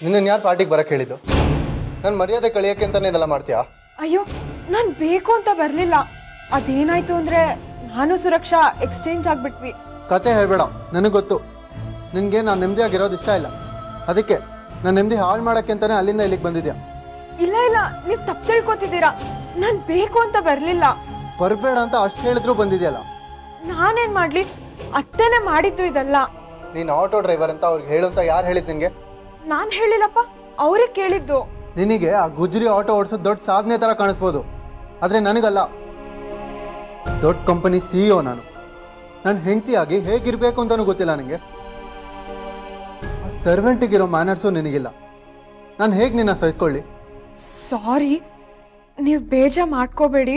ನಿನ್ನ ಯಾರು ಪಾರ್ಟಿಗೆ ಬರಕ್ಕೆ ಹೇಳಿದ್ದು ನನ್ನ ಮರ್ಯಾದೆ ಕಳಿಯೋಕ್ಕೆ ಅಂತಾನೆ ಇದೆಲ್ಲ ಮಾಡ್ತೀಯಾ ಅಯ್ಯೋ ನಾನು ಬೇಕು ಅಂತ ಬರಲಿಲ್ಲ ಅದೇನಾಯ್ತು ಅಂದರೆ ನಾನು ಸುರಕ್ಷಾ ಎಕ್ಸ್ಚೇಂಜ್ ಆಗಿಬಿಟ್ವಿ ಕತೆ ಹೇಳ್ಬೇಡ ನನಗೆ ಗೊತ್ತು ನಿನಗೆ ನಾನು ನೆಮ್ಮದಿಯಾಗಿರೋದು ಇಷ್ಟ ಇಲ್ಲ ಅದಕ್ಕೆ ನಾನು ನೆಮ್ಮದಿ ಹಾಳು ಮಾಡೋಕ್ಕೆ ಅಂತಾನೆ ಅಲ್ಲಿಂದ ಇಲ್ಲಿಗೆ ಬಂದಿದ್ಯಾ ಇಲ್ಲ ಇಲ್ಲ ನೀವು ತಪ್ಪು ತಿಳ್ಕೊತಿದ್ದೀರಾ ನಾನು ಬೇಕು ಅಂತ ಬರಲಿಲ್ಲ ಬರಬೇಡ ಅಂತ ಅಷ್ಟು ಹೇಳಿದ್ರು ಬಂದಿದ್ಯಲ್ಲ ನಾನೇನು ಮಾಡಲಿ ಅತ್ತೆನೇ ಮಾಡಿದ್ದು ಇದೆಲ್ಲ ನೀನು ಆಟೋ ಡ್ರೈವರ್ ಅಂತ ಅವ್ರಿಗೆ ಹೇಳು ಅಂತ ಯಾರು ಹೇಳಿದ್ ನಿನಗೆ ನಾನು ಹೇಳಿಲ್ಲಪ್ಪ ಅವರೇ ಕೇಳಿದ್ದು ನಿನಗೆ ಆ ಗುಜ್ರಿ ಆಟೋ ಓಡಿಸೋದು ದೊಡ್ಡ ಸಾಧನೆ ಥರ ಕಾಣಿಸ್ಬೋದು ಆದರೆ ನನಗಲ್ಲ ದೊಡ್ಡ ಕಂಪನಿ ಸಿ ಇ ನಾನು ನನ್ನ ಹೆಂಡತಿಯಾಗಿ ಹೇಗಿರಬೇಕು ಅಂತಲೂ ಗೊತ್ತಿಲ್ಲ ನನಗೆ ಸರ್ವೆಂಟಿಗಿರೋ ಮ್ಯಾನರ್ಸು ನಿನಗಿಲ್ಲ ನಾನು ಹೇಗೆ ನಿನ್ನ ಸಹಿಸ್ಕೊಳ್ಳಿ ಸಾರಿ ನೀವು ಬೇಜ ಮಾಡ್ಕೋಬೇಡಿ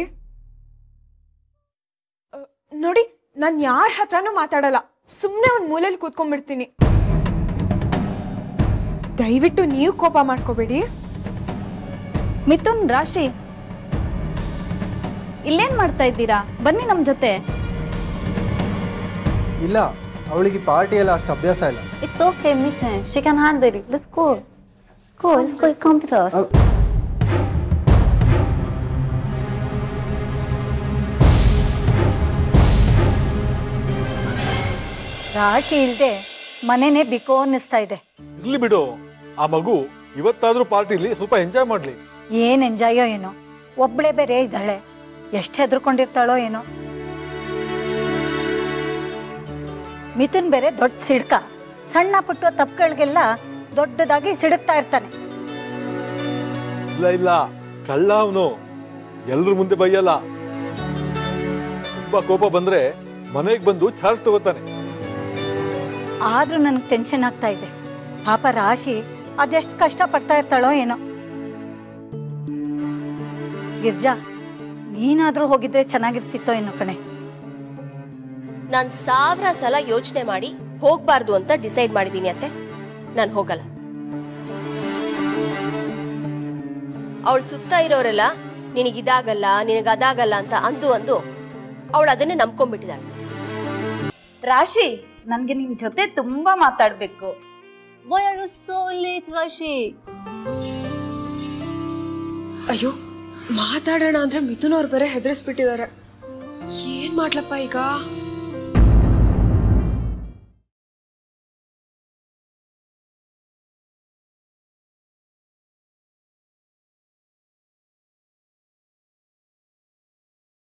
ಅ, ನೋಡಿ ನಾನು ಯಾರ ಹತ್ರನೂ ಮಾತಾಡಲ್ಲ ಸುಮ್ಮನೆ ಒಂದು ಮೂಲೆಯಲ್ಲಿ ಕೂತ್ಕೊಂಡ್ಬಿಡ್ತೀನಿ ದಯವಿಟ್ಟು ನೀವು ಕೋಪ ಮಾಡ್ಕೋಬೇಡಿ ಮಿಥುನ್ ರಾಶಿ ಇಲ್ಲೇನ್ ಮಾಡ್ತಾ ಇದ್ದೀರಾ ಬನ್ನಿ ನಮ್ ಜೊತೆ ಇಲ್ಲ ಅವಳಿಗೆ ಪಾರ್ಟಿ ಎಲ್ಲ ಅಷ್ಟು ಅಭ್ಯಾಸ ಇಲ್ಲ it's okay Mithun she can handle it let's go go let's go come with us ಅ- ರಾಶಿ ಇಲ್ಲದೆ ಮನೆನೇ ಬಿಕೋ ಅನ್ನಿಸ್ತಾ ಇದೆ ಇರ್ಲಿ ಬಿಡು ಆ ಮಗು ಇವತ್ತಾದ್ರೂ ಪಾರ್ಟಿಲಿ ಸ್ವಲ್ಪ ಎಂಜಾಯ್ ಮಾಡ್ಲಿ ಏನ್ ಎಂಜಾಯೋ ಏನೋ ಒಬ್ಳೆ ಬೇರೆ ಇದ್ದಾಳೆ ಎಷ್ಟು ಹೆದರ್ಕೊಂಡಿರ್ತಾಳೋ ಏನೋ ಮಿಥುನ್ ಬೇರೆ ದೊಡ್ಡ ಸಿಡ್ಕ ಸಣ್ಣ ಪುಟ್ಟ ತಪ್ಪುಗಳಿಗೆಲ್ಲ ದೊಡ್ಡದಾಗಿ ಸಿಡುಕ್ತಾ ಇರ್ತಾನೆ ಇಲ್ಲ ಇಲ್ಲ ಕಳ್ಳ ಅವನು ಎಲ್ರ ಮುಂದೆ ಬೈಯಲ್ಲ ತುಂಬಾ ಕೋಪ ಬಂದ್ರೆ ಮನೆಗೆ ಬಂದು ಚಾರ್ಜ್ ತಗೋತಾನೆ ಆದ್ರೂ ನನಗೆ ಟೆನ್ಷನ್ ಆಗ್ತಾ ಇದೆ ಪಾಪ ರಾಶಿ ಅದೆಷ್ಟು ಕಷ್ಟ ಪಡ್ತಾ ಇರ್ತಾಳೋ ಏನೋ ಗಿರ್ಜಾ ನೀನಾದ್ರೂ ಹೋಗಿದ್ರೆ ಚೆನ್ನಾಗಿರ್ತಿತ್ತೋ ಏನೋ ಕಣೆ ನಾನು ಸಾವಿರ ಸಲ ಯೋಚನೆ ಮಾಡಿ ಹೋಗ್ಬಾರ್ದು ಅಂತ ಡಿಸೈಡ್ ಮಾಡಿದ್ದೀನಿ ಅತ್ತೆ ನಾನು ಹೋಗಲ್ಲ ಅವಳ ಸುತ್ತ ಇರೋರೆಲ್ಲ ನಿನಗಿದಾಗಲ್ಲ ನಿನಗದಾಗಲ್ಲ ಅಂತ ಅಂದು ಅಂದು ಅವಳು ಅದನ್ನೇ ನಂಬ್ಕೊಂಡ್ಬಿಟ್ಟಿದ್ದಾಳೆ ರಾಶಿ ನನ್ಗೆ ನಿನ್ ಜೊತೆ ತುಂಬಾ ಮಾತಾಡ್ಬೇಕು ಅಯ್ಯೋ ಮಾತಾಡೋಣ ಅಂದ್ರೆ ಮಿಥುನ್ ಅವ್ರು ಬೇರೆ ಹೆದರಿಸ್ಬಿಟ್ಟಿದ್ದಾರೆ ಏನ್ ಮಾಡ್ಲಪ್ಪ ಈಗ